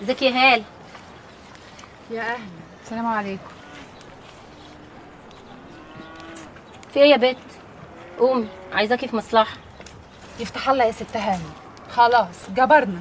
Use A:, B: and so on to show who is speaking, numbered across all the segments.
A: ازيك يا هاله
B: يا اهلا السلام عليكم
A: في ايه يا بت قومي عايزاكي في مصلحه
B: يفتح الله يا ست هاني خلاص جبرنا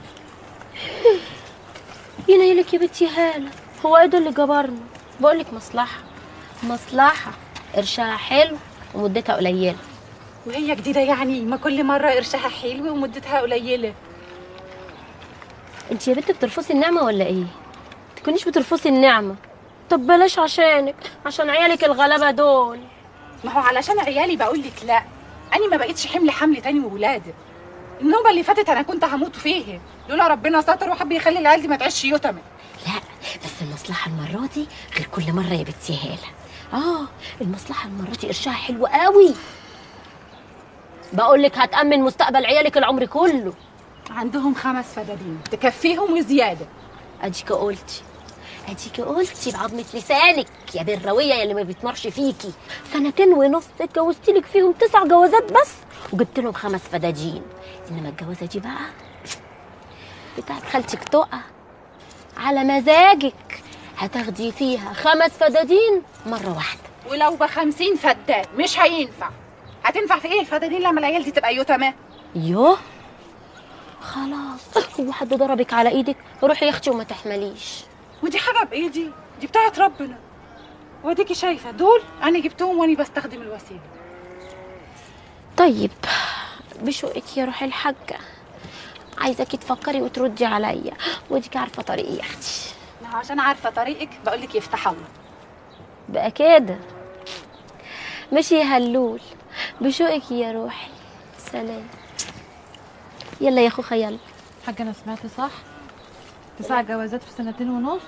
A: ينيلك يا بت يا هاله هو ايه ده اللي جبرنا بقولك مصلحه مصلحه قرشها حلو ومدتها قليله
B: وهي جديده يعني ما كل مره قرشها حلو ومدتها قليله
A: انت يا بت بترفضي النعمه ولا ايه تكونيش بترفضي النعمه طب بلاش عشانك عشان عيالك الغلابه دول
B: ما هو علشان عيالي بقول لك لا انا ما بقتش حمل حمل تاني وولادي النوبه اللي فاتت انا كنت هموت فيه لولا ربنا ستر وحب يخلي العيال دي ما تعيش يتمت
A: لا بس المصلحة المرة دي غير كل مرة يا بنتي هالة اه المصلحة المرة دي قرشها حلو قوي بقول لك هتأمن مستقبل عيالك العمر كله
B: عندهم خمس فدادين تكفيهم وزياده
A: اديكي قلتي اديكي قلتي بعظمة لسانك يا بالروية يا اللي ما بيتمرش فيكي سنتين ونص اتجوزت لك فيهم تسع جوازات بس وجبت لهم خمس فدادين انما الجوازة دي بقى بتاعت خالتك تقع على مزاجك هتاخدي فيها خمس فدادين مرة واحدة
B: ولو بخمسين فدان مش هينفع هتنفع في ايه الفدادين لما العيال دي تبقى يتمى
A: يوه خلاص هو حد ضربك على ايدك روحي يا اختي وما تحمليش
B: ودي حاجه بايدي دي بتاعت ربنا واديكي شايفه دول انا جبتهم وانا بستخدم الوسيله
A: طيب بشوقك يا روحي الحاجة عايزاكي تفكري وتردي عليا وديك عارفة طريقي يا اختي
B: ما هو عشان عارفه طريقك بقول لك يفتح الله
A: بقى كده ماشي يا هلول بشوقك يا روحي سلام يلا يا اخوخا يلا
C: حاجة أنا سمعت صح؟ تسع جوازات في سنتين ونص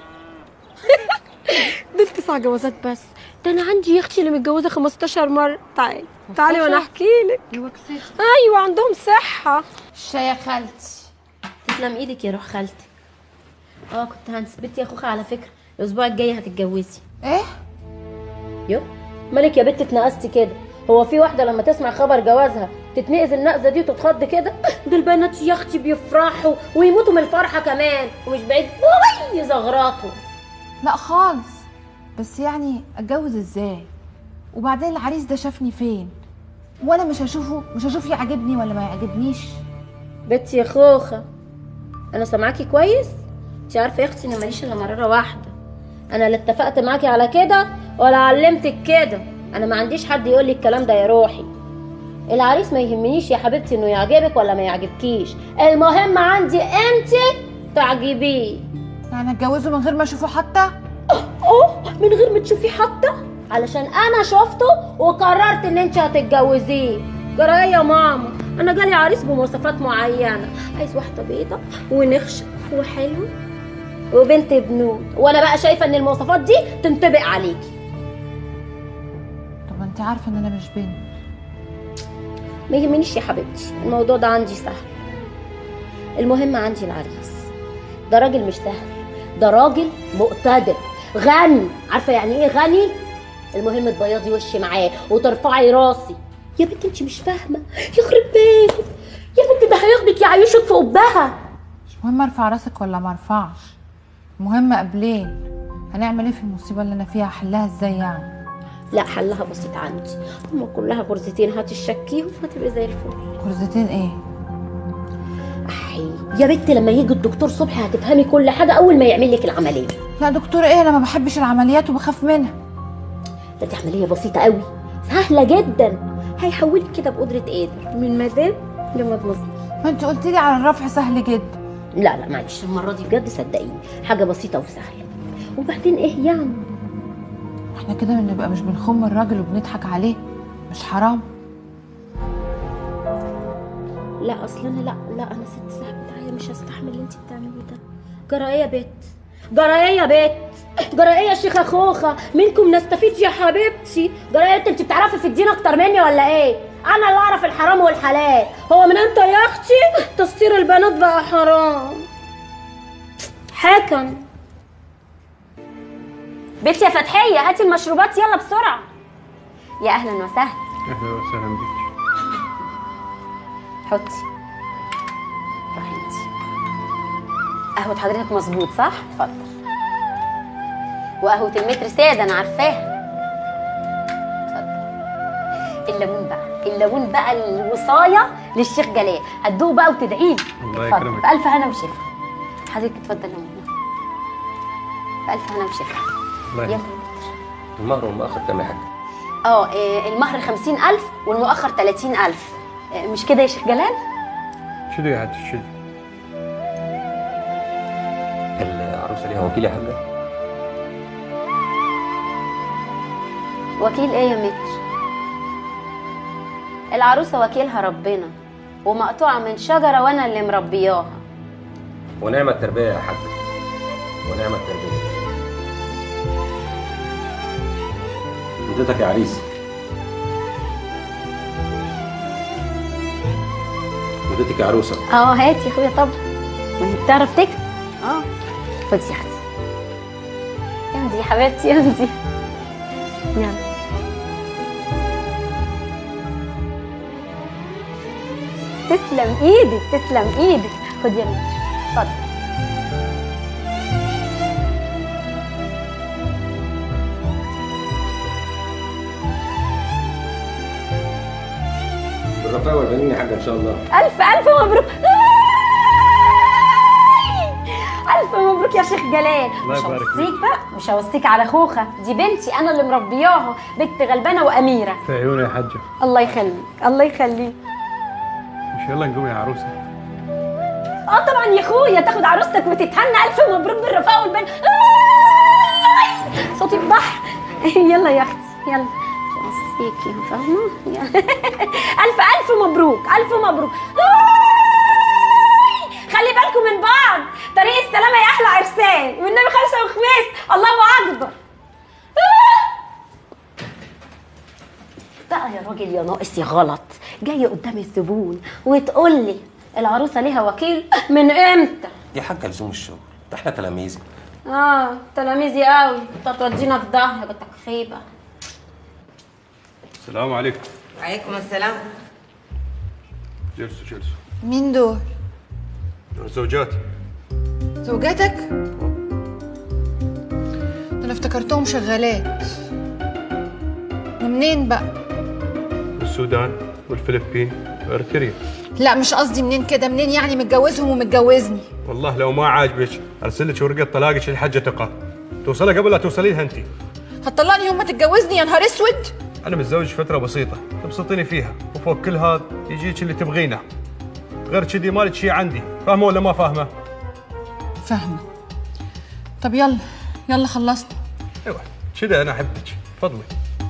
A: دول تسع جوازات بس ده انا عندي يا اختي اللي متجوزه 15 مره تعالي تعالي وانا
C: 15؟
A: احكي لك
C: يوكسيتي
A: ايوه عندهم صحه
C: الشاي يا خالتي
A: تسلم ايدك يا روح خالتك اه كنت هنثبت يا اخوخا على فكره الاسبوع الجاي هتتجوزي
C: ايه؟
A: يو مالك يا بنت اتنقصتي كده هو في واحده لما تسمع خبر جوازها تتنقز النقزه دي وتتخض كده ده البنات يا اختي بيفرحوا ويموتوا من الفرحه كمان ومش بعيد وي يزغرطوا
C: لا خالص بس يعني اتجوز ازاي؟ وبعدين العريس ده شافني فين؟ وانا مش هشوفه مش هشوف يعجبني ولا ما يعجبنيش
A: بنتي يا خوخه انا سامعاكي كويس انت عارفه يا اختي ان ماليش الا مراره واحده انا لا اتفقت معاكي على كده ولا علمتك كده انا ما عنديش حد يقول لي الكلام ده يا روحي العريس ما يهمنيش يا حبيبتي انه يعجبك ولا ما يعجبكيش المهم عندي انت تعجبيه
C: يعني اتجوزه من غير ما اشوفه حتى؟
A: اوه من غير ما تشوفيه حتى علشان انا شفته وقررت ان انت هتتجوزيه جرايه يا ماما انا جالي عريس بمواصفات معينه عايز واحده بيضه ونخشه وحلو وبنت بنود وانا بقى شايفه ان المواصفات دي تنطبق عليكي
C: طب انت عارفة ان انا مش بنت
A: ما يهمنيش يا حبيبتي الموضوع ده عندي سهل المهم عندي العريس ده راجل مش سهل ده راجل مقتدر غني عارفه يعني ايه غني المهم تبيضي وشي معاه وترفعي راسي يا بنت انت مش فاهمه يخرب بيتك يا بنت ده هياخدك يعيشك في قبها
C: مش مهم ارفع راسك ولا ما ارفعش المهم قبلين هنعمل ايه في المصيبة اللي انا فيها احلها ازاي يعني
A: لا حلها بسيط عندي هما كلها غرزتين هتشكيهم هتبقي زي الفل
C: غرزتين ايه
A: احي يا بنت لما يجي الدكتور صبحي هتفهمي كل حاجه اول ما يعمل لك العمليه
C: لا دكتور ايه انا ما بحبش العمليات وبخاف منها
A: ده دي عمليه بسيطه قوي سهله جدا هيحولك كده بقدره قادر من مدام لمدمزل
C: ما انت قلت لي على الرفع سهل جدا
A: لا لا معلش المره دي بجد صدقيني حاجه بسيطه وسهله وبعدين ايه يعني
C: احنا كده بنبقى مش بنخم الراجل وبنضحك عليه مش حرام
A: لا اصل انا لا لا انا ست صاحبة عيا مش هستحمل اللي انت بتعمليه ده جرى ايه يا بت جرى ايه يا بت جرى ايه يا شيخه خوخه منكم نستفيد يا حبيبتي جرى ايه انت انت بتعرفي في الدين اكتر مني ولا ايه انا اللي اعرف الحرام والحلال هو من انت يا اختي تستير البنات بقى حرام حكم بنتي يا فتحيه هاتي المشروبات يلا بسرعه يا اهلا وسهلا
D: اهلا وسهلا بك
A: حطي روحي انتي قهوة حضرتك مظبوط صح؟ اتفضل وقهوة المتر سادة أنا عارفاها اتفضل الليمون بقى الليمون بقى الوصاية للشيخ جلال هتدوق بقى وتدعي لي
D: الله
A: اتفضل
D: يكرمك.
A: بألف هنا وشفا حضرتك اتفضل يا ماما بألف هنا وشفا
D: الله
A: يلا
D: يكرمك. المهر والمؤخر كام يا حاج؟
A: اه إيه، المهر خمسين ألف والمؤخر تلاتين ألف إيه، مش كده يا شيخ جلال؟
D: شنو يا حاج شنو؟ العروسه ليها وكيل يا حاجه؟
A: وكيل ايه يا متر العروسة وكيلها ربنا ومقطوعة من شجرة وانا اللي مربياها
D: ونعم التربيه يا حاج ونعم التربيه وديتك يا عريس وديتك يا عروسه
A: اه هات يا اخويا طبعا ما هي بتعرف تكتب اه خدي يا اختي يمدي يا حبيبتي يمدي يلا تسلم ايدك تسلم ايدك خدي يا متر اتفضل
D: بالرفاء والبنين يا حاج ان شاء الله
A: ألف ألف مبروك ألف مبروك يا شيخ جلال
D: الله
A: مش
D: يبارك
A: هوصيك بقى مش هوصيك على خوخة دي بنتي أنا اللي مربياها بنت غلبانة وأميرة
D: في عيوني يا حاجه
A: الله يخليك الله يخليك
D: مش يلا نقوم يا عروسه
A: اه طبعا يا اخويا تاخد عروستك وتتهنى الف مبروك بالرفاق والبن صوتي بحر يلا يا اختي يلا وصيكي فاهمه يلا. الف الف مبروك الف مبروك خلي بالكم من بعض طريق السلامه يا احلى عرسان والنبي خمسه وخميس الله اكبر بقى يا راجل يا ناقص يا غلط جاي قدام الزبون وتقول لي العروسه ليها وكيل من امتى
D: يا حاجه لزوم الشغل ده احنا تلاميذ
A: اه تلاميذي قوي انت هتودينا في داهيه جاتك خيبه
D: السلام عليكم
E: وعليكم السلام
D: جلسوا جلسوا
C: مين دول
D: زوجاتي
C: زوجاتك ده انا افتكرتهم شغالات ومنين بقى
D: السودان والفلبين وارتريا
C: لا مش قصدي منين كده منين يعني متجوزهم ومتجوزني
D: والله لو ما عاجبك ارسل لك ورقه طلاقك للحجه تقى توصلها قبل لا توصلي لها انت
C: هتطلقني يوم ما تتجوزني يا نهار اسود
D: انا متزوج فتره بسيطه تبسطيني فيها وفوق كل هذا يجيك اللي تبغينه غير كذي مالك شيء عندي فاهمه ولا ما فاهمه
C: فاهمه طب يلا يلا خلصنا
D: ايوه كذا انا احبك تفضلي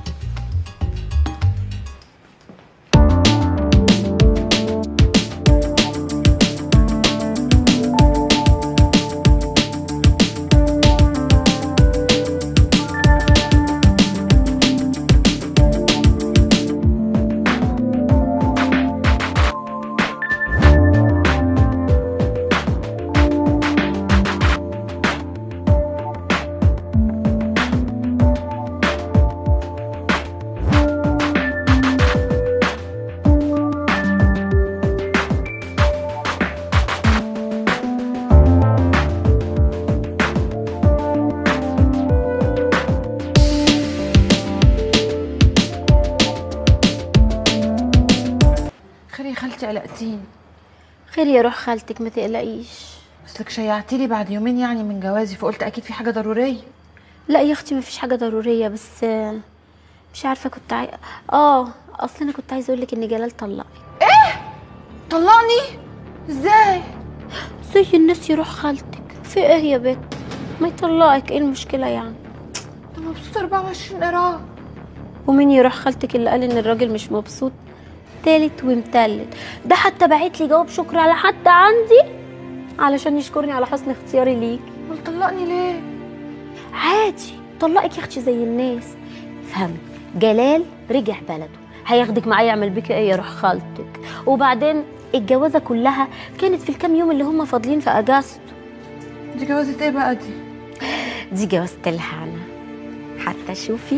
C: خير يا خالتي قلقتيني
A: خير يا روح خالتك ما تقلقيش
C: اصلك شيعتيلي بعد يومين يعني من جوازي فقلت اكيد في حاجه ضروريه
A: لا يا اختي ما فيش حاجه ضروريه بس آه، مش عارفه كنت عاي... اه اصل انا كنت عايزه اقول لك ان جلال طلقني
C: طلقني ازاي
A: زي الناس يروح خالتك في ايه يا بت ما يطلقك ايه المشكله يعني
C: ده مبسوط 24 قراءه
A: ومين يروح خالتك اللي قال ان الراجل مش مبسوط تالت ومتلت ده حتى بعت لي جواب شكر على حد عندي علشان يشكرني على حسن اختياري ليك
C: امال طلقني ليه
A: عادي طلقك يا اختي زي الناس فهمي جلال رجع بلده هياخدك معاه يعمل بيك ايه يا روح خالتك وبعدين الجوازه كلها كانت في الكام يوم اللي هم فاضلين في اجازته
C: دي جوازة ايه بقى دي
A: دي جوازة الهنا حتى شوفي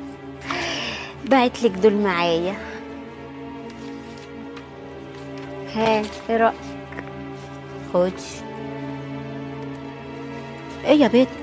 A: بعت لك دول معايا ها ايه رايك خد ايه يا بنت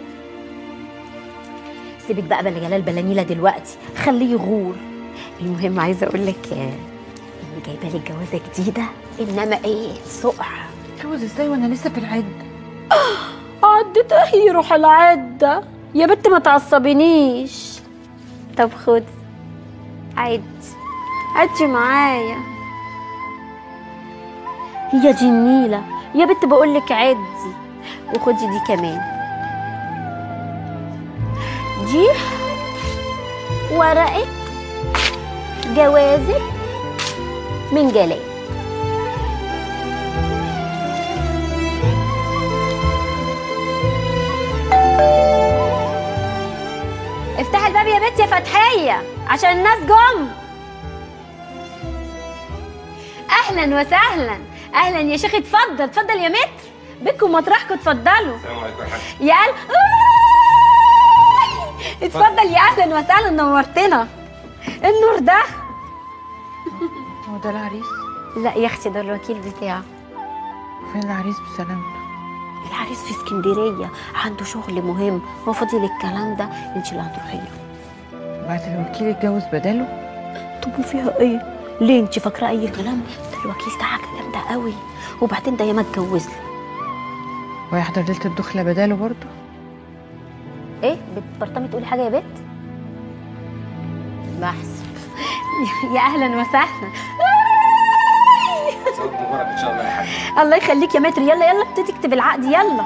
A: سيبك بقى بلا جلال بلانيلا دلوقتي خليه يغور المهم عايزه اقول لك اني جايبه لك جوازه جديده انما ايه سقع
C: اتجوز ازاي وانا لسه في العد
A: عدت اهي روح العده يا بنت ما تعصبينيش طب خد عد عدي معايا هي دي النيله يا بنت بقول لك عدي وخدي دي كمان دي ورقه جوازك من جلال افتح الباب يا بنت يا فتحية عشان الناس جم اهلا وسهلا اهلا يا شيخ اتفضل اتفضل يا متر بكم مطرحكم اتفضلوا
E: السلام عليكم يا حاج
A: يا قلب اتفضل يا اهلا وسهلا نورتنا النور ده
C: هو ده العريس
A: لا يا اختي ده الوكيل بتاعه
C: فين العريس بسلامته
A: العريس في اسكندريه عنده شغل مهم هو فاضل الكلام ده انت اللي هتروحي له
C: بعت الوكيل اتجوز بداله
A: طب وفيها ايه ليه انت فاكره اي كلام ده الوكيل ده حاجه جامده قوي وبعدين ده ياما اتجوز له
C: ويحضر ليله الدخله بداله برضه
A: ايه بتبرطمي تقولي حاجه يا بت بحسب يا اهلا وسهلا
E: صوت مبارك ان شاء الله يا حاج
A: الله يخليك يا متر يلا يلا ابتدي اكتب العقد يلا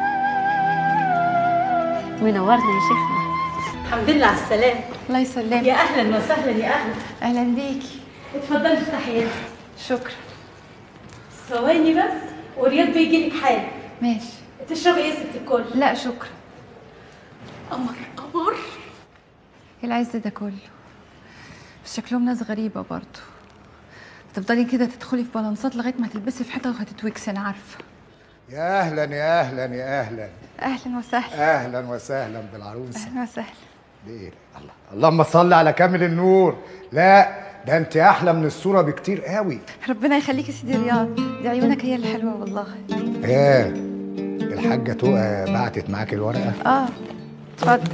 A: منورنا يا شيخنا
F: الحمد لله على السلامة
C: الله يسلمك
F: يا أهلا وسهلا يا أهلا
C: اهلا بيكي
F: اتفضلي افتحي يدك
C: شكرا
F: ثواني بس ورياض بيجي لك حاجة
C: ماشي
F: تشربي ايه يا ست الكل؟
C: لا شكرا
F: قمر قمر
C: ايه العز ده كله بس شكلهم ناس غريبة برضه تفضلي كده تدخلي في بالانسات لغاية ما هتلبسي في حيطة وهتتوكسي أنا عارفة
G: يا اهلا يا اهلا يا اهلا
C: أهلا وسهلا
G: اهلا وسهلا بالعروسه
C: أهلا وسهلا
G: دي ايه الله اللهم صل على كامل النور لا ده انت احلى من الصوره بكتير قوي
C: ربنا يخليك يا سيدي رياض دي عيونك هي اللي حلوة والله
G: ايه الحاجه تقى بعتت معاك الورقه
C: اه اتفضل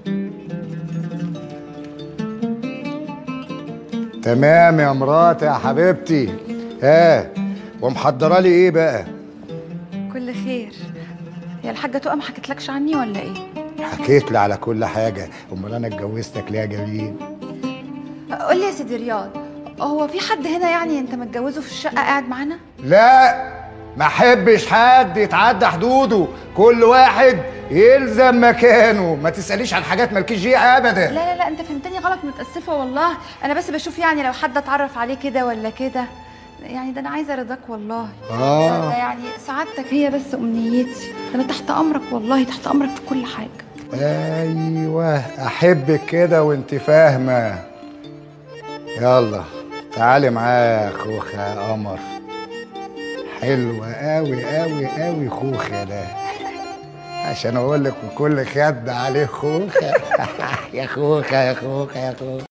G: تمام يا مراتي يا حبيبتي ها ومحضره لي ايه بقى
C: كل خير هي الحاجة تقى ما حكتلكش عني ولا ايه؟
G: حكيت لي على كل حاجه امال انا اتجوزتك ليه يا جميل
C: قول لي يا سيدي رياض هو في حد هنا يعني انت متجوزه في الشقة قاعد معانا؟
G: لا ما احبش حد يتعدى حدوده كل واحد يلزم مكانه ما تساليش عن حاجات مالكيش فيها ابدا
C: لا لا لا انت فهمتني غلط متأسفة والله انا بس بشوف يعني لو حد اتعرف عليه كده ولا كده يعني ده انا عايزة رضاك والله
G: آه.
C: ده يعني سعادتك هي بس امنيتي ده انا تحت امرك والله تحت امرك في كل حاجة
G: ايوه احبك كده وانت فاهمه يلا تعالي معايا يا خوخه يا قمر حلوه قوي قوي قوي خوخه ده عشان اقول لك وكل خد عليه خوخه يا خوخه يا خوخه يا خوخه